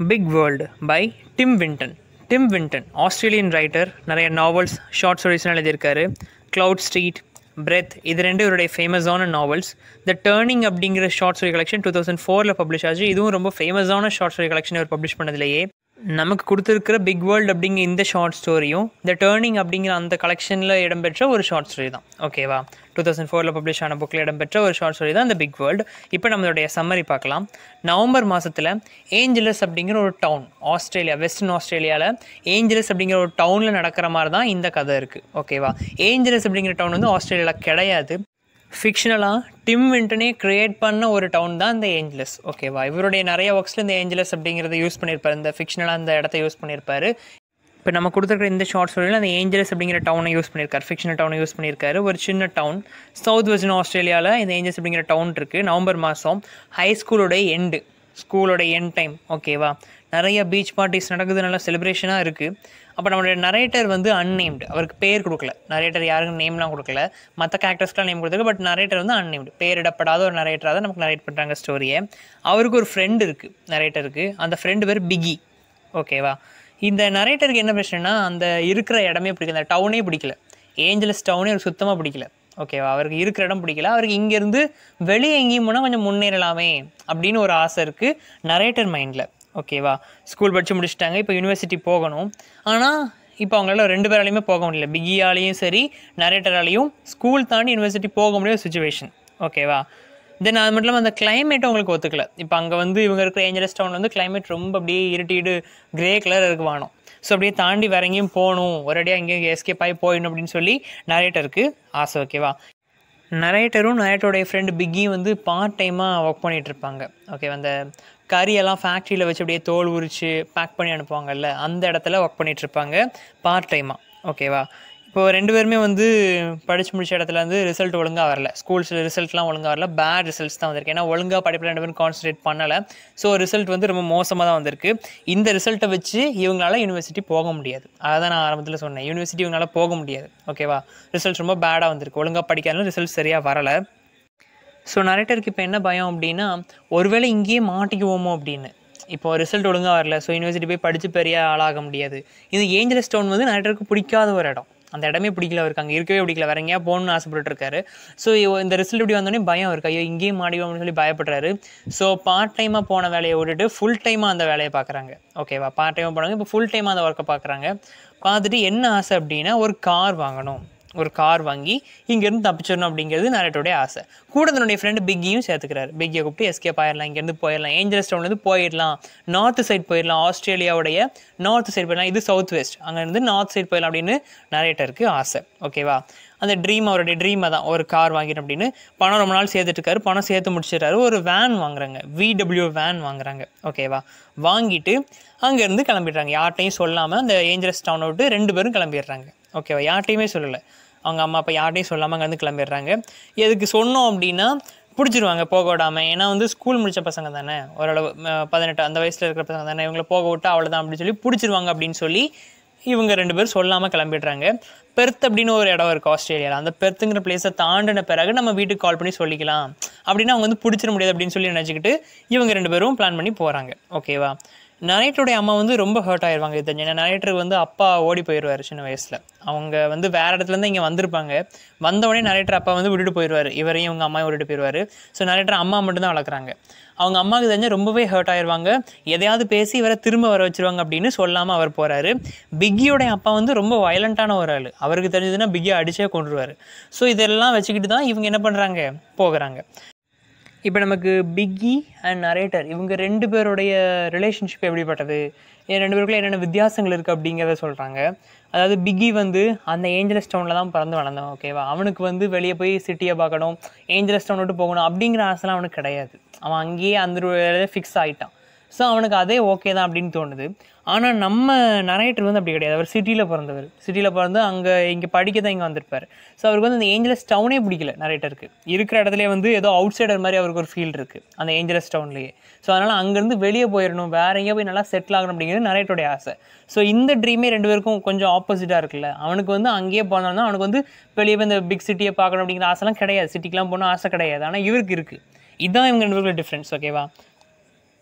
big world by Tim Winton Tim Winton Australian writer நிறைய novels short ஸ்டோரிஸ்லாம் எழுதியிருக்காரு Cloudstreet breath இது ரெண்டு இவருடைய ஃபேமஸான நாவல்ஸ் த டேர்னிங் அப்படிங்கிற short story collection two thousand ஃபோரில் பப்ளிஷ் ஆச்சு இதுவும் ரொம்ப ஃபேமஸான ஷார்ட் ஸ்டோரி கலெக்ஷன் இவர் பப்ளிஷ் பண்ணதுலேயே நமக்கு கொடுத்துருக்கிற பிக் வேர்ல்டு அப்படிங்கிற இந்த ஷார்ட் ஸ்டோரியும் த டேர்னிங் அப்படிங்கிற அந்த கலெக்ஷனில் இடம்பெற்ற ஒரு ஷார்ட் ஸ்டோரி தான் ஓகேவா டூ தௌசண்ட் ஃபோரில் பப்ளிஷ் ஆன புக்கில் இடம்பெற்ற ஒரு ஷார்ட் ஸ்டோரி தான் இந்த பிக் வேர்ல்டு இப்போ நம்மளுடைய சம்மரி பார்க்கலாம் நவம்பர் மாதத்தில் ஏஞ்சலஸ் அப்படிங்கிற ஒரு டவுன் ஆஸ்திரேலியா வெஸ்டர்ன் ஆஸ்திரேலியாவில் ஏஞ்சலஸ் அப்படிங்கிற ஒரு டவுனில் நடக்கிற மாதிரி தான் இந்த கதை இருக்குது ஓகேவா ஏஞ்சலஸ் அப்படிங்கிற டவுன் வந்து ஆஸ்திரேலியாவில் கிடையாது ஃபிக்ஷனலாக டிம் விண்டனே க்ரியேட் பண்ண ஒரு டவுன் தான் இந்த ஏஞ்சலஸ் ஓகேவா இவருடைய நிறைய ஒர்க்ஸில் இந்த ஏஞ்சலஸ் அப்படிங்கிறத யூஸ் பண்ணியிருப்பார் இந்த ஃபிக்ஷனலாக அந்த இடத்த யூஸ் பண்ணியிருப்பாரு இப்போ நம்ம கொடுத்துருக்கிற இந்த ஷார்ட் ஸ்டோரியில் அந்த ஏஞ்சலஸ் அப்படிங்கிற டவுனை யூஸ் பண்ணியிருக்காரு ஃபிக்ஷனல் டவுனை யூஸ் பண்ணியிருக்காரு ஒரு சின்ன டவுன் சவுத் வெஸ்டர்ன் ஆஸ்திரேலியாவில் இந்த ஏஞ்சல்ஸ் அப்படிங்கிற டவுன் இருக்குது நவம்பர் மாதம் ஹை ஸ்கூலோட எண்டு ஸ்கூலோட எண்ட் டைம் ஓகேவா நிறைய பீச் பார்ட்டிஸ் நடக்குது நல்லா செலிப்ரேஷனாக இருக்குது அப்போ நம்மளுடைய நரேட்டர் வந்து அன்னேம்டு அவருக்கு பேர் கொடுக்கல நரேட்டர் யாருக்கும் நேம்லாம் கொடுக்கல மற்ற கேரக்டர்ஸ்க்குலாம் நேம் கொடுத்துருக்கு பட் நரேட்டர் வந்து அன்னேம்டு பேரிடப்படாத ஒரு நரேட்டராக தான் நமக்கு நரேட் பண்ணுறாங்க ஸ்டோரியை அவருக்கு ஒரு ஃப்ரெண்டு இருக்குது நரேட்டருக்கு அந்த ஃப்ரெண்டு பேர் பிகி ஓகேவா இந்த நரேட்டருக்கு என்ன பிரச்சனைனா அந்த இருக்கிற இடமே பிடிக்கல அந்த டவுனே பிடிக்கல ஏஞ்சலஸ் டவுனே அவருக்கு சுத்தமாக பிடிக்கல ஓகேவா அவருக்கு இருக்கிற இடம் பிடிக்கல அவருக்கு இங்கேருந்து வெளியே எங்கேயும் போனால் கொஞ்சம் முன்னேறலாமே அப்படின்னு ஒரு ஆசை இருக்குது நரேட்டர் மைண்டில் ஓகேவா ஸ்கூல் படித்து முடிச்சிட்டாங்க இப்போ யூனிவர்சிட்டி போகணும் ஆனால் இப்போ அவங்களால ரெண்டு பேராலையுமே போக முடியல பிகியாலையும் சரி நரேட்டராலையும் ஸ்கூல் தாண்டி யூனிவர்சிட்டி போக முடியாத சுச்சுவேஷன் ஓகேவா தென் அது மட்டும் இல்லாமல் அந்த கிளைமேட்டும் அவங்களுக்கு ஒத்துக்கல இப்போ அங்கே வந்து இவங்க இருக்கிற ஏஞ்சலஸ் டவுனில் வந்து கிளைமேட் ரொம்ப அப்படியே இருட்டிடு கிரே கலர் இருக்கு வானம் ஸோ அப்படியே தாண்டி வேற எங்கேயும் போகணும் ஒரேடியாக எங்கேயும் எஸ்கேப் ஆகி போயிடணும் அப்படின்னு சொல்லி நரேட்டருக்கு ஆசை ஓகேவா நரேட்டரும் நரேட்டருடைய ஃப்ரெண்டு பிக்கியும் வந்து பார்ட் டைமாக ஒர்க் பண்ணிகிட்டு இருப்பாங்க ஓகே அந்த கறியெல்லாம் ஃபேக்ட்ரியில் வச்சு அப்படியே தோல் உரித்து பேக் பண்ணி அனுப்புவாங்கல்ல அந்த இடத்துல ஒர்க் பண்ணிகிட்டு இருப்பாங்க பார்ட் டைமாக ஓகேவா இப்போ ரெண்டு பேருமே வந்து படித்து முடிச்ச இடத்துல வந்து ரிசல்ட் ஒழுங்காக வரல ஸ்கூல்ஸில் ரிசல்ட்லாம் ஒழுங்காக வரல பேட் ரிசல்ட்ஸ் தான் வந்திருக்கு ஏன்னா ஒழுங்காக படிப்பில் ரெண்டு பேரும் கான்சன்ட்ரேட் பண்ணலை ஸோ ரிசல்ட் வந்து ரொம்ப மோசமாக தான் வந்திருக்கு இந்த ரிசல்ட்டை வச்சு இவங்களால யூனிவர்சிட்டி போக முடியாது அதை தான் நான் ஆரம்பத்தில் சொன்னேன் யூனிவர்சிட்டி இவங்களால போக முடியாது ஓகேவா ரிசல்ட் ரொம்ப பேடாக வந்திருக்கு ஒழுங்காக படிக்காதனால ரிசல்ட் சரியாக வரலை ஸோ நரேட்டருக்கு இப்போ என்ன பயம் அப்படின்னா ஒருவேளை இங்கேயே மாட்டிக்குவோமோ அப்படின்னு இப்போ ரிசல்ட் ஒழுங்காக வரல ஸோ யூனிவர்சிட்டி போய் படித்து பெரிய ஆளாக முடியாது இது ஏஞ்சலஸ் டவுன் வந்து நரேட்டருக்கு பிடிக்காத ஒரு இடம் அந்த இடமே பிடிக்கல அவருக்கு அங்கே இருக்கவே பிடிக்கல வேற எங்கேயா போகணும்னு ஆசைப்பட்டு இருக்காரு ஸோ இந்த ரிசல்ட் இப்படி வந்தோடனே பயம் இருக்கு ஐயோ இங்கேயும் மாடிவோம்னு சொல்லி பயப்படுறாரு ஸோ பார்ட் டைமாக போன வேலையை விட்டுட்டு ஃபுல் டைமாக அந்த வேலையை பார்க்குறாங்க ஓகேவா பார்ட் டைமாக போனாங்க இப்போ ஃபுல் டைமாக அந்த ஒர்க்கை பார்க்குறாங்க பார்த்துட்டு என்ன ஆசை அப்படின்னா ஒரு கார் வாங்கணும் ஒரு கார் வாங்கி இங்கேருந்து தப்பிச்சிடணும் அப்படிங்கிறது நரேட்டோடைய ஆசை கூட தன்னுடைய ஃப்ரெண்டு பிக்கியும் சேர்த்துக்கிறாரு பிக்கியை கூப்பிட்டு எஸ்கேப் ஆயிடலாம் இங்கேருந்து போயிடலாம் ஏஞ்சல்ஸ் டவுன்லேருந்து போயிடலாம் நார்த் சைட் போயிடலாம் ஆஸ்திரேலியாவுடைய நார்த் சைட் போயிடலாம் இது சவுத் வெஸ்ட் அங்கேருந்து நார்த் சைட் போயிடலாம் அப்படின்னு நரேட்டருக்கு ஆசை ஓகேவா அந்த ட்ரீம் அவருடைய ட்ரீமை தான் ஒரு கார் வாங்கிடும் அப்படின்னு பணம் ரொம்ப நாள் சேர்த்துட்டு இருக்காரு பணம் சேர்த்து முடிச்சிடறாரு ஒரு வேன் வாங்குறாங்க விடபிள்யூ வேன் வாங்குறாங்க ஓகேவா வாங்கிட்டு அங்கேருந்து கிளம்பிடுறாங்க யார்ட்டையும் சொல்லாமல் அந்த ஏஞ்சலஸ் டவுனை விட்டு ரெண்டு பேரும் கிளம்பிடுறாங்க ஓகேவா யார்ட்டையுமே சொல்லலை அவங்க அம்மா அப்பா யார்ட்டையும் சொல்லாமல் அங்கேருந்து கிளம்பிடுறாங்க எதுக்கு சொன்னோம் அப்படின்னா பிடிச்சிருவாங்க போக விடாமல் ஏன்னா வந்து ஸ்கூல் முடித்த பசங்க தானே ஓரளவு பதினெட்டு அந்த வயசில் இருக்கிற பசங்க தானே இவங்களை போக விட்டு அவ்வளோதான் அப்படின்னு சொல்லி பிடிச்சிருவாங்க அப்படின்னு சொல்லி இவங்க ரெண்டு பேரும் சொல்லாமல் கிளம்பிடுறாங்க பெர்த் அப்படின்னு ஒரு இடம் இருக்குது ஆஸ்திரேலியாவில் அந்த பெர்த்துங்கிற பிளேஸை தாண்டின பிறகு நம்ம வீட்டுக்கு கால் பண்ணி சொல்லிக்கலாம் அப்படின்னு அவங்க வந்து பிடிச்சிட முடியாது அப்படின்னு சொல்லி நினச்சிக்கிட்டு இவங்க ரெண்டு பேரும் பிளான் பண்ணி போகிறாங்க ஓகேவா நரேட்டருடைய அம்மா வந்து ரொம்ப ஹர்ட் ஆயிடுவாங்க இது தெரிஞ்சு நரேட்டருக்கு வந்து அப்பா ஓடி போயிடுவார் சின்ன வயசில் அவங்க வந்து வேறு இடத்துலேருந்து இங்கே வந்திருப்பாங்க வந்தவொடனே நரேட்டர் அப்பா வந்து விட்டுட்டு போயிடுவார் இவரையும் இவங்க அம்மாவும் விட்டுட்டு போயிடுவார் ஸோ நரேட்டர் அம்மா மட்டும்தான் வளர்க்குறாங்க அவங்க அம்மாவுக்கு தெரிஞ்சு ரொம்பவே ஹர்ட் ஆயிடுவாங்க எதையாவது பேசி இவரை திரும்ப வர வச்சிருவாங்க அப்படின்னு சொல்லாமல் அவர் போகிறாரு பிக்கியோடைய அப்பா வந்து ரொம்ப வயலண்ட்டான ஒரு ஆள் அவருக்கு தெரிஞ்சதுன்னா பிக்கியை அடிச்சே கொண்டுருவார் ஸோ இதெல்லாம் வச்சுக்கிட்டு தான் இவங்க என்ன பண்ணுறாங்க போகிறாங்க இப்போ நமக்கு பிக்கி அண்ட் நரேட்டர் இவங்க ரெண்டு பேருடைய ரிலேஷன்ஷிப் எப்படிப்பட்டது என் ரெண்டு பேருக்குள்ள என்னென்ன வித்தியாசங்கள் இருக்குது அப்படிங்கிறத சொல்கிறாங்க அதாவது பிக்கி வந்து அந்த ஏஞ்சலஸ் டவுனில் தான் பிறந்து வளர்ந்தவன் ஓகேவா அவனுக்கு வந்து வெளியே போய் சிட்டியை பார்க்கணும் ஏஞ்சலஸ் டவுன் விட்டு போகணும் அப்படிங்கிற ஆசைலாம் அவனுக்கு கிடையாது அவன் அங்கேயே அந்த ஃபிக்ஸ் ஆகிட்டான் ஸோ அவனுக்கு அதே ஓகே தான் அப்படின்னு தோணுது ஆனால் நம்ம நரேட்டர் வந்து அப்படி கிடையாது அவர் சிட்டியில் பிறந்தவர் சிட்டியில் பிறந்து அங்கே இங்கே படிக்க தான் இங்கே வந்திருப்பார் ஸோ அவருக்கு வந்து அந்த ஏஞ்சலஸ் டவுனே பிடிக்கல நரேட்டருக்கு இருக்கிற இடத்துல வந்து ஏதோ அவுட் சைடர் மாதிரி அவருக்கு ஒரு ஃபீல் இருக்குது அந்த ஏஞ்சலஸ் டவுன்லேயே ஸோ அதனால் அங்கேருந்து வெளியே போயிடணும் வேற எங்கேயோ போய் நல்லா செட்டில் ஆகணும் அப்படிங்கிறது நரேட்டோடைய ஆசை ஸோ இந்த ட்ரீமே ரெண்டு பேருக்கும் கொஞ்சம் ஆப்போசிட்டாக இருக்குல்ல அவனுக்கு வந்து அங்கேயே போனாலும் அவனுக்கு வந்து வெளியே போய் இந்த பிக் சிட்டியை பார்க்கணும் அப்படிங்கிற ஆசைலாம் கிடையாது சிட்டிக்கெலாம் போகணும் ஆசை கிடையாது ஆனால் இவருக்கு இருக்குது இதுதான் இவங்க ரெண்டு பேருக்குள்ள டிஃப்ரென்ஸ் ஓகேவா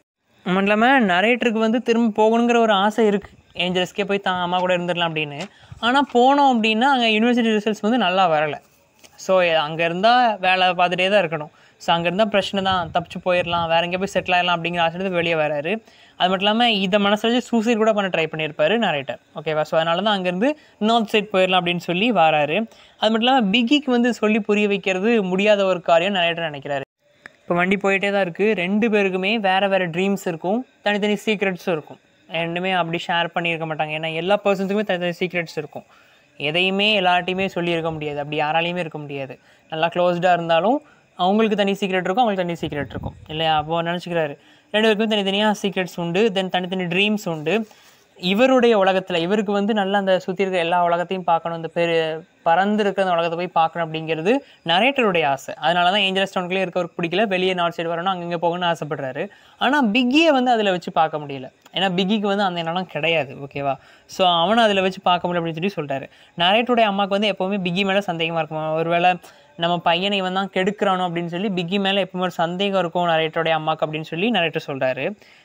மட்டும் இல்லாமல் நரேட்டருக்கு வந்து திரும்ப போகணுங்கிற ஒரு ஆசை இருக்குது ஏஞ்சல்ஸ்க்கே போய் தான் அம்மா கூட இருந்துடலாம் அப்படின்னு ஆனால் போனோம் அப்படின்னா அங்கே யூனிவர்சிட்டி ரிசல்ட்ஸ் வந்து நல்லா வரலை ஸோ அங்கே இருந்தால் வேலை பார்த்துட்டே தான் இருக்கணும் ஸோ அங்கே இருந்தால் பிரச்சனை தான் தப்பிச்சு போயிடலாம் வேற எங்கேயோ போய் செட்டில் ஆகிடலாம் அப்படிங்கிற ஆசை வெளியே வராரு அது மட்டும் இல்லாமல் இதை மனசு வச்சு சூசைட் கூட பண்ண ட்ரை பண்ணியிருப்பாரு நரேட்டர் ஓகேவா ஸோ அதனால தான் அங்கேருந்து நார்த் சைட் போயிடலாம் அப்படின்னு சொல்லி வராரு அது மட்டும் இல்லாமல் பிக்கிக்கு வந்து சொல்லி புரிய வைக்கிறது முடியாத ஒரு காரியம் நரேட்டர் நினைக்கிறாரு இப்போ வண்டி போயிட்டே தான் இருக்குது ரெண்டு பேருக்குமே வேறு வேறு ட்ரீம்ஸ் இருக்கும் தனித்தனி சீக்ரெட்ஸும் இருக்கும் ரெண்டுமே அப்படி ஷேர் பண்ணியிருக்க மாட்டாங்க ஏன்னா எல்லா பர்சன்ஸுக்குமே தனித்தனி சீக்ரெட்ஸ் இருக்கும் எதையுமே எல்லார்ட்டையுமே சொல்லியிருக்க முடியாது அப்படி யாராலையுமே இருக்க முடியாது நல்லா க்ளோஸ்டாக இருந்தாலும் அவங்களுக்கு தனி சீக்ரெட் இருக்கும் அவங்களுக்கு தனி சீக்ரெட் இருக்கும் இல்லையா அப்போ நினச்சிக்கிறாரு ரெண்டு பேருக்கும் தனித்தனியாக சீக்ரெட்ஸ் உண்டு தென் தனித்தனி ட்ரீம்ஸ் உண்டு இவருடைய உலகத்தில் இவருக்கு வந்து நல்லா அந்த சுற்றி இருக்கிற எல்லா உலகத்தையும் பார்க்கணும் இந்த பெரு பறந்து இருக்கிற அந்த உலகத்தை போய் பார்க்கணும் அப்படிங்கிறது நரேட்டருடைய ஆசை அதனால தான் ஏஞ்சல் ஸ்டோன்குள்ளே இருக்கவருக்கு பிடிக்கல வெளியே நார்த் சைடு வரணும் அங்கங்கே போகணும்னு ஆசைப்படுறாரு ஆனால் பிக்கியை வந்து அதில் வச்சு பார்க்க முடியல ஏன்னா பிக்கிக்கு வந்து அந்த எண்ணம் கிடையாது ஓகேவா ஸோ அவனை அதில் வச்சு பார்க்க முடியல அப்படின்னு சொல்லி சொல்கிறாரு நரேட்டருடைய அம்மாவுக்கு வந்து எப்போவுமே பிக்கி மேலே சந்தேகமாக இருக்கும் ஒருவேளை நம்ம பையனை இவன் தான் கெடுக்கிறானோ அப்படின்னு சொல்லி பிக்கி மேலே எப்பவுமே ஒரு சந்தேகம் இருக்கும் நரேட்டருடைய அம்மாவுக்கு அப்படின்னு சொல்லி நரேட்டர் சொல்கிறாரு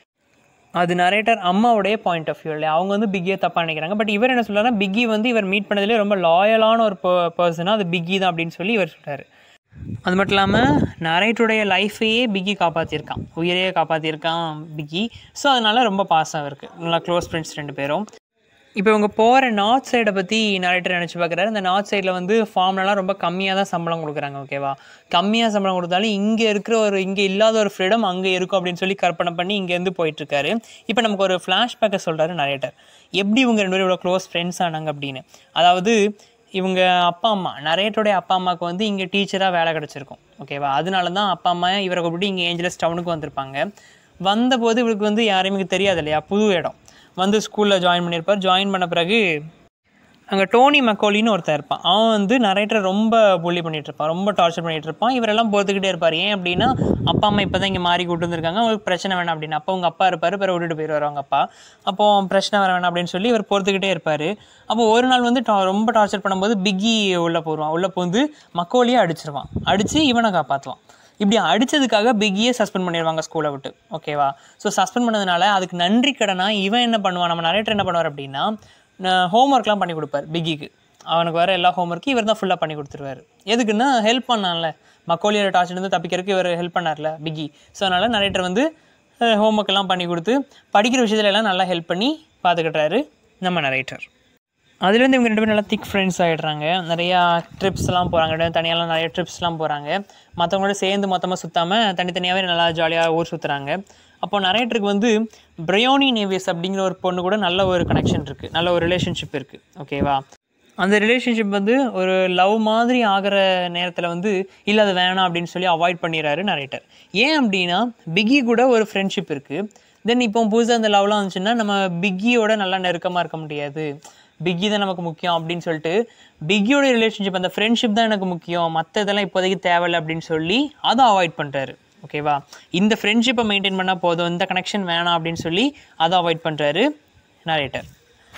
அது நரேட்டர் அம்மாவுடைய பாயிண்ட் ஆஃப் வியூ இல்லையா அவங்க வந்து பிக்கியை தப்பாக நினைக்கிறாங்க பட் இவர் என்ன சொல்றாருன்னா பிக்கி வந்து இவர் மீட் பண்ணதுலேயே ரொம்ப லாயலான ஒரு பர்சனாக அது பிக்கி தான் அப்படின்னு சொல்லி இவர் சொல்கிறாரு அது மட்டும் இல்லாமல் நரேட்டருடைய லைஃபையே பிக்கி காப்பாற்றிருக்கான் உயிரையே காப்பாற்றிருக்கான் பிக்கி ஸோ அதனால ரொம்ப பாசம் இருக்குது நல்லா க்ளோஸ் ஃப்ரெண்ட்ஸ் ரெண்டு பேரும் இப்போ இவங்க போகிற நார்த் சைடை பற்றி நரேட்டர் நினச்சி பார்க்குறாரு இந்த நார்த் சைடில் வந்து ஃபார்ம்லலாம் ரொம்ப கம்மியாக தான் சம்பளம் கொடுக்குறாங்க ஓகேவா கம்மியாக சம்பளம் கொடுத்தாலும் இங்கே இருக்கிற ஒரு இங்கே இல்லாத ஒரு ஃப்ரீடம் அங்கே இருக்கும் அப்படின்னு சொல்லி கற்பனை பண்ணி இங்கேருந்து போயிட்டுருக்காரு இப்போ நமக்கு ஒரு ஃப்ளாஷ்பேக்கை சொல்கிறாரு நரேட்டர் எப்படி இவங்க ரெண்டு பேரும் இவ்வளோ க்ளோஸ் ஃப்ரெண்ட்ஸ் ஆனாங்க அப்படின்னு அதாவது இவங்க அப்பா அம்மா நரேட்டருடைய அப்பா அம்மாவுக்கு வந்து இங்கே டீச்சராக வேலை கிடச்சிருக்கும் ஓகேவா அதனால தான் அப்பா அம்மா இவரை கூப்பிட்டு இங்கே ஏஞ்சலஸ் டவுனுக்கு வந்திருப்பாங்க வந்தபோது இவருக்கு வந்து யாரையுமே தெரியாது இல்லையா புது இடம் வந்து ஸ்கூலில் ஜாயின் பண்ணியிருப்பார் ஜாயின் பண்ண பிறகு அங்கே டோனி மக்கோலின்னு ஒருத்தன் இருப்பான் அவன் வந்து நரேட்டரை ரொம்ப புள்ளி பண்ணிட்டு இருப்பான் ரொம்ப டார்ச்சர் பண்ணிட்டு இருப்பான் இவரெல்லாம் பொறுத்துக்கிட்டே இருப்பார் ஏன் அப்படின்னா அப்பா அம்மா இப்போ தான் இங்கே மாறி கூட்டு வந்திருக்காங்க அவங்களுக்கு பிரச்சனை வேணாம் அப்படின்னு அப்போ உங்கள் அப்பா இருப்பார் பிறகு விட்டுட்டு போயிடுவார் அவங்க அப்பா அப்போ பிரச்சனை வர வேணாம் அப்படின்னு சொல்லி இவர் பொறுத்துக்கிட்டே இருப்பார் அப்போ ஒரு நாள் வந்து டா- ரொம்ப டார்ச்சர் பண்ணும்போது பிக்கி உள்ளே போடுவான் உள்ளே போந்து மக்கோலியே அடிச்சிருவான் அடித்து இவனை காப்பாற்றுவான் இப்படி அடிச்சதுக்காக பிக்கியே சஸ்பெண்ட் பண்ணிடுவாங்க ஸ்கூலை விட்டு ஓகேவா ஸோ சஸ்பெண்ட் பண்ணதுனால அதுக்கு நன்றி கடனா இவன் என்ன பண்ணுவான் நம்ம நரேட்டர் என்ன பண்ணுவார் அப்படின்னா ஹோம்ஒர்க்லாம் பண்ணி கொடுப்பார் பிக்கிக்கு அவனுக்கு வர எல்லா ஹோம்ஒர்க்கும் இவர் தான் ஃபுல்லாக பண்ணி கொடுத்துருவாரு எதுக்குன்னா ஹெல்ப் பண்ணான்ல மக்கோலியோட டார்ச்சர் இருந்து தப்பிக்கிறதுக்கு இவர் ஹெல்ப் பண்ணார்ல பிக்கி ஸோ அதனால் நரேட்டர் வந்து ஹோம்ஒர்க் எல்லாம் பண்ணி கொடுத்து படிக்கிற விஷயத்துல எல்லாம் நல்லா ஹெல்ப் பண்ணி பார்த்துக்கிட்டாரு நம்ம நரேட்டர் அதுலேருந்து இவங்க ரெண்டு பேரும் நல்லா திக் ஃப்ரெண்ட்ஸ் ஆகிடுறாங்க நிறையா ட்ரிப்ஸ்லாம் போகிறாங்க தனியாலாம் நிறைய ட்ரிப்ஸ்லாம் போகிறாங்க மற்றவங்களோட சேர்ந்து மொத்தமாக சுற்றாமல் தனித்தனியாகவே நல்லா ஜாலியாக ஊர் சுற்றுறாங்க அப்போ நரேட்டருக்கு வந்து பிரையோனி நேவியஸ் அப்படிங்கிற ஒரு பொண்ணு கூட நல்ல ஒரு கனெக்ஷன் இருக்குது நல்ல ஒரு ரிலேஷன்ஷிப் இருக்குது ஓகேவா அந்த ரிலேஷன்ஷிப் வந்து ஒரு லவ் மாதிரி ஆகிற நேரத்தில் வந்து இல்லை அது வேணாம் அப்படின்னு சொல்லி அவாய்ட் பண்ணிடுறாரு நரேட்டர் ஏன் அப்படின்னா பிக்கி கூட ஒரு ஃப்ரெண்ட்ஷிப் இருக்குது தென் இப்போ புதுசாக அந்த லவ்லாம் வந்துச்சுன்னா நம்ம பிக்கியோட நல்லா நெருக்கமாக இருக்க முடியாது பிக்கி தான் நமக்கு முக்கியம் அப்படின்னு சொல்லிட்டு பிக்கியோட ரிலேஷன்ஷிப் அந்த ஃப்ரெண்ட்ஷிப் தான் எனக்கு முக்கியம் மற்ற இதெல்லாம் இப்போதைக்கு தேவையில்லை அப்படின்னு சொல்லி அதை அவாய்ட் பண்ணுறாரு ஓகேவா இந்த ஃப்ரெண்ட்ஷிப்பை மெயின்டைன் பண்ணால் போதும் இந்த கனெக்ஷன் வேணாம் அப்படின்னு சொல்லி அதை அவாய்ட் பண்ணுறாரு நரேட்டர்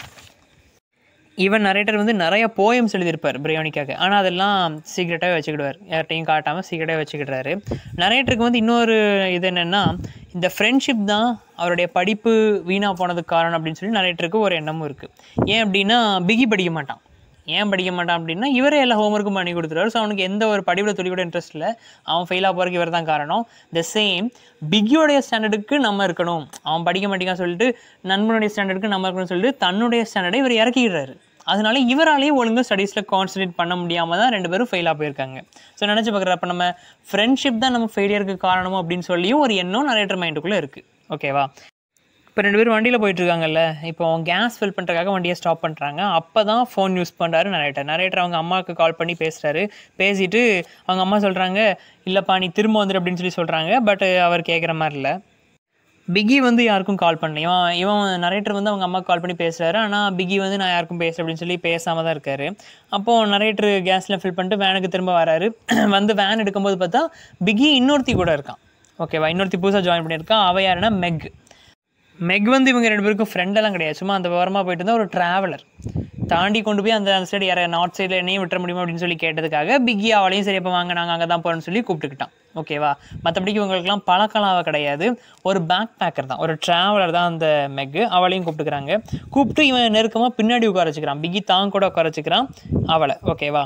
ஈவன் நரேட்டர் வந்து நிறைய போயம்ஸ் எழுதியிருப்பார் பிரியாணிக்காக ஆனால் அதெல்லாம் சீக்ரெட்டாகவே வச்சுக்கிடுவார் யார்கிட்டையும் காட்டாமல் சீக்ரெட்டாக வச்சுக்கிடுறாரு நரேட்டருக்கு வந்து இன்னொரு இது என்னென்னா இந்த ஃப்ரெண்ட்ஷிப் தான் அவருடைய படிப்பு வீணாக போனதுக்கு காரணம் அப்படின்னு சொல்லி நரேட்டருக்கு ஒரு எண்ணமும் இருக்குது ஏன் அப்படின்னா பிகி படிக்க மாட்டான் ஏன் படிக்க மாட்டான் அப்படின்னா இவரே எல்லா ஹோம்ஒர்க்கும் பண்ணி கொடுத்துருவாரு ஸோ அவனுக்கு எந்த ஒரு படிப்பில் துளி கூட இன்ட்ரெஸ்ட் இல்லை அவன் ஃபெயிலாக போகிறதுக்கு இவர் தான் காரணம் த சேம் பிக்கியோடைய ஸ்டாண்டர்டுக்கு நம்ம இருக்கணும் அவன் படிக்க மாட்டேங்கான்னு சொல்லிட்டு நண்பனுடைய ஸ்டாண்டர்டுக்கு நம்ம இருக்கணும்னு சொல்லிட்டு தன்னுடைய ஸ்டாண்டர்டை இவர் இறக்கிடுறாரு அதனால இவராலேயே ஒழுங்கு ஸ்டடீஸில் கான்சன்ட்ரேட் பண்ண முடியாமல் தான் ரெண்டு பேரும் ஃபெயிலாக போயிருக்காங்க ஸோ நினச்சி பார்க்குறப்ப நம்ம ஃப்ரெண்ட்ஷிப் தான் நம்ம ஃபெயிலியருக்கு காரணமோ அப்படின்னு சொல்லியும் ஒரு எண்ணம் நரேட்டர் மைண்டுக்குள்ளே இருக்குது ஓகேவா இப்போ ரெண்டு பேரும் வண்டியில் போயிட்டு இருக்காங்கல்ல இப்போ கேஸ் ஃபில் பண்ணுறதுக்காக வண்டியை ஸ்டாப் பண்ணுறாங்க அப்போ தான் ஃபோன் யூஸ் பண்ணுறாரு நரேட்டர் நரேட்டர் அவங்க அம்மாவுக்கு கால் பண்ணி பேசுகிறாரு பேசிட்டு அவங்க அம்மா சொல்கிறாங்க இல்லைப்பா நீ திரும்ப வந்துடு அப்படின்னு சொல்லி சொல்கிறாங்க பட் அவர் கேட்குற மாதிரி இல்லை பிகி வந்து யாருக்கும் கால் பண்ணல இவன் இவன் நரேட்டர் வந்து அவங்க அம்மாவுக்கு கால் பண்ணி பேசுகிறாரு ஆனால் பிகி வந்து நான் யாருக்கும் பேசல அப்படின்னு சொல்லி பேசாமல் தான் இருக்காரு அப்போது நரேட்டர் கேஸில் ஃபில் பண்ணிட்டு வேனுக்கு திரும்ப வராரு வந்து வேன் எடுக்கும்போது பார்த்தா பிகி இன்னொருத்தி கூட இருக்கான் ஓகேவா இன்னொருத்தி புதுசாக ஜாயின் பண்ணியிருக்கான் அவ யாருன்னா மெக் மெக் வந்து இவங்க ரெண்டு பேருக்கும் ஃப்ரெண்டெல்லாம் கிடையாது சும்மா அந்த ஓரமாக போயிட்டு இருந்தா ஒரு ட்ராவலர் தாண்டி கொண்டு போய் அந்த அந்த சைடு யாரை நார்த் சைடில் என்னையும் விட்டுற முடியுமா அப்படின்னு சொல்லி கேட்டதுக்காக பிக்கி அவளையும் சரி அப்போ வாங்க நாங்கள் அங்கே தான் போகிறோம்னு சொல்லி கூப்பிட்டுக்கிட்டான் ஓகேவா மற்றபடிக்கு இவங்களுக்குலாம் பழக்கலாவை கிடையாது ஒரு பேக் பேக்கர் தான் ஒரு ட்ராவலர் தான் அந்த மெக்கு அவளையும் கூப்பிட்டுக்கிறாங்க கூப்பிட்டு இவன் நெருக்கமாக பின்னாடி உட்கார வச்சுக்கிறான் பிக்கி தான் கூட உட்கார வச்சுக்கிறான் அவளை ஓகேவா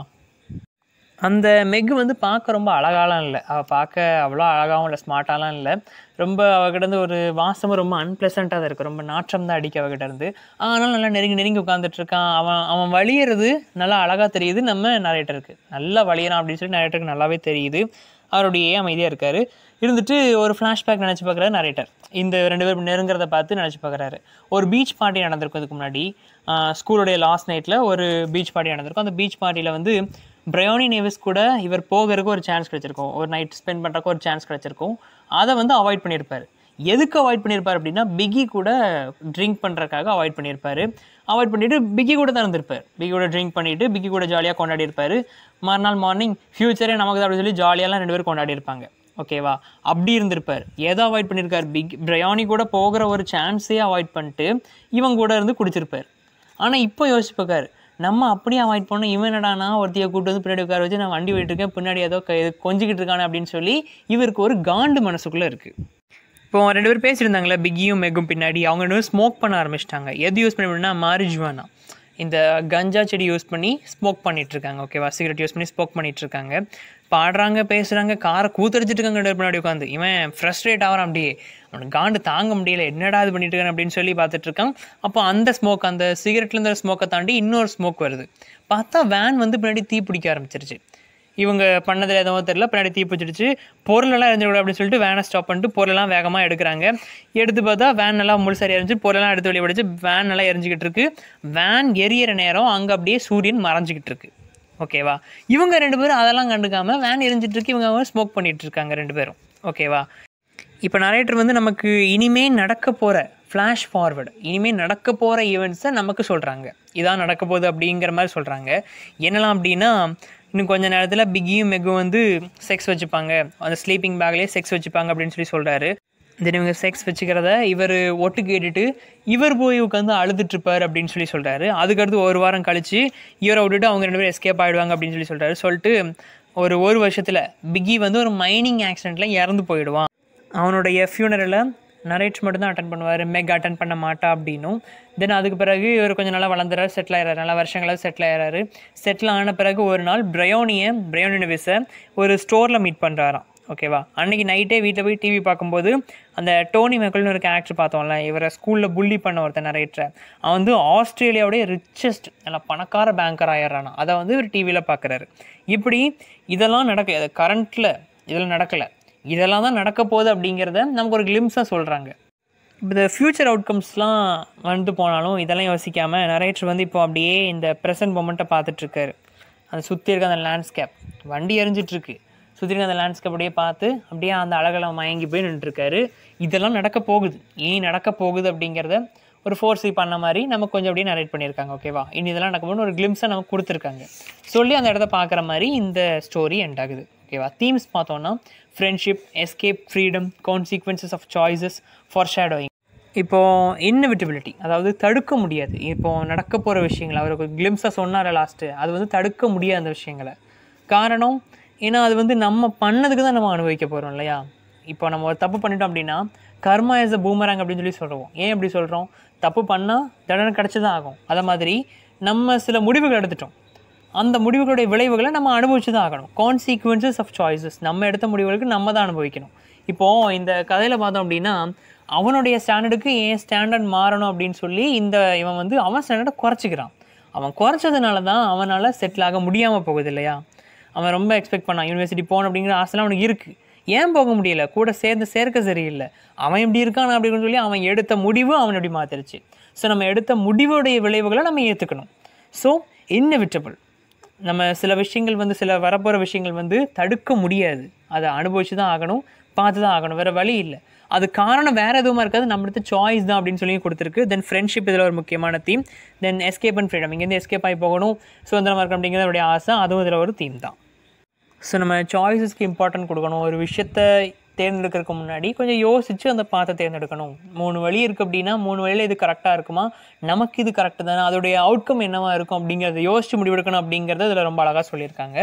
அந்த மெக் வந்து பார்க்க ரொம்ப அழகாலாம் இல்லை அவள் பார்க்க அவ்வளோ அழகாகவும் இல்லை ஸ்மார்ட்டாலாம் இல்லை ரொம்ப அவகிட்ட இருந்து ஒரு வாசமும் ரொம்ப அன்பிளசண்ட்டாக தான் இருக்குது ரொம்ப நாற்றம் தான் அடிக்க அவகிட்ட இருந்து ஆனாலும் நல்லா நெருங்கி நெருங்கி உட்காந்துட்டு இருக்கான் அவன் அவன் வழியிறது நல்லா அழகாக தெரியுது நம்ம நரேட்டருக்கு நல்லா வழியிறான் அப்படின்னு சொல்லி நரேட்டருக்கு நல்லாவே தெரியுது அவருடைய அமைதியாக இருக்கார் இருந்துட்டு ஒரு ஃப்ளாஷ்பேக் நினச்சி பார்க்குறாரு நரேட்டர் இந்த ரெண்டு பேரும் நெருங்கிறத பார்த்து நினச்சி பார்க்குறாரு ஒரு பீச் பார்ட்டி நடந்திருக்கும் இதுக்கு முன்னாடி ஸ்கூலுடைய லாஸ்ட் நைட்டில் ஒரு பீச் பார்ட்டி நடந்திருக்கும் அந்த பீச் பார்ட்டியில் வந்து பிரயோனி நேவிஸ் கூட இவர் போகிறதுக்கு ஒரு சான்ஸ் கிடச்சிருக்கும் ஒரு நைட் ஸ்பெண்ட் பண்ணுறக்கு ஒரு சான்ஸ் கிடச்சிருக்கும் அதை வந்து அவாய்ட் பண்ணியிருப்பார் எதுக்கு அவாய்ட் பண்ணியிருப்பார் அப்படின்னா பிகி கூட ட்ரிங்க் பண்ணுறக்காக அவாய்ட் பண்ணியிருப்பார் அவாய்ட் பண்ணிவிட்டு பிகி கூட தான் இருந்திருப்பார் பிகி கூட ட்ரிங்க் பண்ணிவிட்டு பிகி கூட ஜாலியாக கொண்டாடி இருப்பார் மறுநாள் மார்னிங் ஃப்யூச்சரே நமக்கு தான் அப்படின்னு சொல்லி ஜாலியாலாம் ரெண்டு பேரும் கொண்டாடி இருப்பாங்க ஓகேவா அப்படி இருந்திருப்பார் எதை அவாய்ட் பண்ணியிருக்கார் பிக் பிரயானி கூட போகிற ஒரு சான்ஸே அவாய்ட் பண்ணிட்டு இவங்க கூட இருந்து குடிச்சிருப்பார் ஆனால் இப்போ யோசிச்சு பார்க்காரு நம்ம அப்படியே அவாய்ட் பண்ணோம் இவன் என்னடானா ஒருத்தைய கூட்டு வந்து பின்னாடி உட்கார வச்சு நான் வண்டி போயிட்டு இருக்கேன் பின்னாடி ஏதோ க- இது கொஞ்சிக்கிட்டு இருக்கானே அப்படின்னு சொல்லி இவருக்கு ஒரு காண்டு மனசுக்குள்ளே இருக்குது இப்போ ரெண்டு பேரும் பேசியிருந்தாங்களே பிக்கியும் மெக்கும் பின்னாடி அவங்க ரெண்டு பேரும் ஸ்மோக் பண்ண ஆரம்பிச்சிட்டாங்க எது யூஸ் பண்ணி மாரிஜுவானா இந்த கஞ்சா செடி யூஸ் பண்ணி ஸ்மோக் பண்ணிட்டு இருக்காங்க ஓகேவா சிகரெட் யூஸ் பண்ணி ஸ்மோக் பண்ணிட்டு இருக்காங்க பாடுறாங்க பேசுகிறாங்க காரை கூத்தடிச்சிட்டு இருக்காங்க ரெண்டு பேர் முன்னாடி உட்காந்து இவன் ஃப்ரஸ்ட்ரேட் ஆகிறான் அப்படியே அவனுக்கு காண்டு தாங்க முடியல என்னடா இது பண்ணிட்டு இருக்கான் அப்படின்னு சொல்லி பார்த்துட்டு இருக்கான் அப்போ அந்த ஸ்மோக் அந்த சிகரெட்லேருந்து ஸ்மோக்கை தாண்டி இன்னொரு ஸ்மோக் வருது பார்த்தா வேன் வந்து பின்னாடி தீ பிடிக்க ஆரம்பிச்சிருச்சு இவங்க பண்ணதில் எதுவும் தெரியல பின்னாடி தீ பிடிச்சிடுச்சு பொருளெல்லாம் எரிஞ்சிட அப்படின்னு சொல்லிட்டு வேனை ஸ்டாப் பண்ணிட்டு பொருளெல்லாம் வேகமாக எடுக்கிறாங்க எடுத்து பார்த்தா வேன் நல்லா முழுசாரி எரிஞ்சு பொருளெல்லாம் எடுத்து வெளியே பிடிச்சி வேன் நல்லா எரிஞ்சிக்கிட்டு இருக்கு வேன் எரியற நேரம் அங்கே அப்படியே சூரியன் மறைஞ்சிக்கிட்டு இருக்கு ஓகேவா இவங்க ரெண்டு பேரும் அதெல்லாம் கண்டுக்காம வேன் எரிஞ்சிட்டு இருக்கு இவங்க ஸ்மோக் பண்ணிட்டு இருக்காங்க ரெண்டு பேரும் ஓகேவா இப்போ நரேட்டர் வந்து நமக்கு இனிமே நடக்க போகிற ஃப்ளாஷ் ஃபார்வர்டு இனிமே நடக்க போகிற ஈவெண்ட்ஸை நமக்கு சொல்கிறாங்க இதான் நடக்க போகுது அப்படிங்கிற மாதிரி சொல்கிறாங்க என்னலாம் அப்படின்னா இன்னும் கொஞ்ச நேரத்தில் பிக்கியும் மெக்கும் வந்து செக்ஸ் வச்சுப்பாங்க அந்த ஸ்லீப்பிங் பேக்லேயே செக்ஸ் வச்சுப்பாங்க அப்படின்னு சொல்லி சொல்கிறாரு தென் இவங்க செக்ஸ் வச்சுக்கிறத இவர் ஒட்டு கேட்டுட்டு இவர் போய் உட்காந்து அழுதுட்டு இருப்பார் அப்படின்னு சொல்லி சொல்கிறாரு அதுக்கடுத்து ஒரு வாரம் கழிச்சு இவரை விட்டுட்டு அவங்க ரெண்டு பேரும் எஸ்கேப் ஆகிடுவாங்க அப்படின்னு சொல்லி சொல்கிறாரு சொல்லிட்டு ஒரு ஒரு வருஷத்தில் பிக்கி வந்து ஒரு மைனிங் ஆக்சிடெண்ட்டில் இறந்து போயிடுவான் அவனுடைய ஃபியூனரில் நரேட் மட்டும் தான் அட்டன் பண்ணுவார் மெக் அட்டன் பண்ண மாட்டா அப்படின்னும் தென் அதுக்கு பிறகு இவர் கொஞ்சம் நல்லா வளர்ந்துறாரு செட்டில் ஆயிடுறாரு நல்லா வருஷங்களாக செட்டில் ஆயிடுறாரு செட்டில் ஆன பிறகு ஒரு நாள் பிரயோனியை பிரயோனி நிவிஸை ஒரு ஸ்டோரில் மீட் பண்ணுறாராம் ஓகேவா அன்னைக்கு நைட்டே வீட்டில் போய் டிவி பார்க்கும்போது அந்த டோனி மெக்கல்னு ஒரு கேரக்டர் பார்த்தோம்ல இவரை ஸ்கூலில் புள்ளி பண்ண ஒருத்தன் நரேட்டரை அவன் வந்து ஆஸ்திரேலியாவுடைய ரிச்சஸ்ட் நல்லா பணக்கார பேங்கர் ஆயிடுறானா அதை வந்து இவர் டிவியில் பார்க்குறாரு இப்படி இதெல்லாம் நடக்க கரண்ட்டில் இதெல்லாம் நடக்கலை இதெல்லாம் தான் நடக்க போகுது அப்படிங்கிறத நமக்கு ஒரு கிளிம்ஸாக சொல்கிறாங்க இப்போ இந்த ஃப்யூச்சர் அவுட்கம்ஸ்லாம் வந்துட்டு போனாலும் இதெல்லாம் யோசிக்காமல் நரேட்டர் வந்து இப்போ அப்படியே இந்த ப்ரெசன்ட் மொமெண்ட்டை பார்த்துட்ருக்காரு அந்த சுற்றி இருக்க அந்த லேண்ட்ஸ்கேப் வண்டி எரிஞ்சிட்ருக்கு சுற்றி இருக்க அந்த லேண்ட்ஸ்கேப் அப்படியே பார்த்து அப்படியே அந்த அழகில் மயங்கி போய் நின்றுருக்காரு இதெல்லாம் நடக்க போகுது இனி நடக்க போகுது அப்படிங்கிறத ஒரு ஃபோர்ஸி பண்ண மாதிரி நமக்கு கொஞ்சம் அப்படியே நரேட் பண்ணியிருக்காங்க ஓகேவா இனி இதெல்லாம் நடக்கும்போது ஒரு கிளிம்ஸை நமக்கு கொடுத்துருக்காங்க சொல்லி அந்த இடத்த பார்க்குற மாதிரி இந்த ஸ்டோரி எண்ட் ஆகுது ஓகேவா தீம்ஸ் பார்த்தோன்னா friendship escape freedom consequences of choices foreshadowing இப்போ இன்னவிட்டபிலிட்டி அதாவது தடுக்க முடியாது இப்போ நடக்க போகிற விஷயங்கள் அவர் ஒரு கிளிம்ஸாக சொன்னார் லாஸ்ட்டு அது வந்து தடுக்க முடியாது அந்த விஷயங்களை காரணம் ஏன்னா அது வந்து நம்ம பண்ணதுக்கு தான் நம்ம அனுபவிக்க போகிறோம் இல்லையா இப்போ நம்ம ஒரு தப்பு பண்ணிட்டோம் அப்படின்னா கர்மா இஸ் அ பூமராங் அப்படின்னு சொல்லி சொல்கிறோம் ஏன் அப்படி சொல்கிறோம் தப்பு பண்ணால் தண்டனை கிடச்சி தான் ஆகும் அதை மாதிரி நம்ம சில முடிவுகள் எடுத்துட்டோம் அந்த முடிவுகளுடைய விளைவுகளை நம்ம அனுபவிச்சு தான் ஆகணும் கான்சிக்வன்சஸ் ஆஃப் சாய்ஸஸ் நம்ம எடுத்த முடிவுகளுக்கு நம்ம தான் அனுபவிக்கணும் இப்போது இந்த கதையில் பார்த்தோம் அப்படின்னா அவனுடைய ஸ்டாண்டர்டுக்கு ஏன் ஸ்டாண்டர்ட் மாறணும் அப்படின்னு சொல்லி இந்த இவன் வந்து அவன் ஸ்டாண்டர்டை குறைச்சிக்கிறான் அவன் குறைச்சதுனால தான் அவனால் செட்டில் ஆக முடியாமல் போகுது இல்லையா அவன் ரொம்ப எக்ஸ்பெக்ட் பண்ணான் யூனிவர்சிட்டி போகணும் அப்படிங்கிற ஆசைலாம் அவனுக்கு இருக்குது ஏன் போக முடியல கூட சேர்ந்து சேர்க்க சரியில்லை அவன் இப்படி இருக்கான் அப்படின்னு சொல்லி அவன் எடுத்த முடிவு அவன் எப்படி மாத்திருச்சு ஸோ நம்ம எடுத்த முடிவுடைய விளைவுகளை நம்ம ஏற்றுக்கணும் ஸோ இன்னவிட்டபிள் நம்ம சில விஷயங்கள் வந்து சில வரப்போகிற விஷயங்கள் வந்து தடுக்க முடியாது அதை அனுபவிச்சு தான் ஆகணும் பார்த்து தான் ஆகணும் வேறு வழி இல்லை அது காரணம் வேறு எதுவுமா இருக்காது நம்ம எடுத்த சாய்ஸ் தான் அப்படின்னு சொல்லி கொடுத்துருக்கு தென் ஃப்ரெண்ட்ஷிப் இதில் ஒரு முக்கியமான theme then escape and freedom இங்கேருந்து எஸ்கேப் ஆகி போகணும் சுதந்திரமாக இருக்கணும் அப்படிங்கிறது அவருடைய ஆசை அதுவும் இதில் ஒரு தீம் தான் ஸோ நம்ம சாய்ஸஸ்க்கு இம்பார்ட்டன்ட் கொடுக்கணும் ஒரு விஷயத்தை தேர்ந்தெடுக்கிறதுக்கு முன்னாடி கொஞ்சம் யோசித்து அந்த பாத்தை தேர்ந்தெடுக்கணும் மூணு வழி இருக்குது அப்படின்னா மூணு வழியில் இது கரெக்டாக இருக்குமா நமக்கு இது கரெக்டு தானே அதோடைய அவுட்கம் என்னவா இருக்கும் அப்படிங்கிறத யோசித்து முடிவெடுக்கணும் அப்படிங்கிறத இதில் ரொம்ப அழகாக சொல்லியிருக்காங்க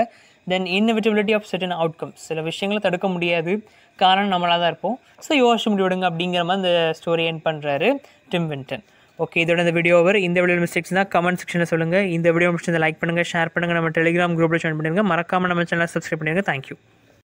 then inevitability of certain outcomes சில விஷயங்களை தடுக்க முடியாது காரணம் நம்மளாக தான் இருப்போம் ஸோ யோசிச்சு முடிவிடுங்க அப்படிங்கிற மாதிரி இந்த ஸ்டோரி என் பண்ணுறாரு டிம் வின்டன் ஓகே இதோட இந்த வீடியோ ஓவர் இந்த வீடியோ மிஸ்டேக்ஸ் தான் கமெண்ட் செக்ஷனில் சொல்லுங்கள் இந்த வீடியோ முடிச்சு லைக் பண்ணுங்கள் ஷேர் பண்ணுங்கள் நம்ம டெலிகிராம் குரூப்பில் ஜாயின் பண்ணுங்க மறக்காமல் நம்ம சேனலை சப்ஸ்கிரைப் பண்ணிடுங்க தேங்க்யூ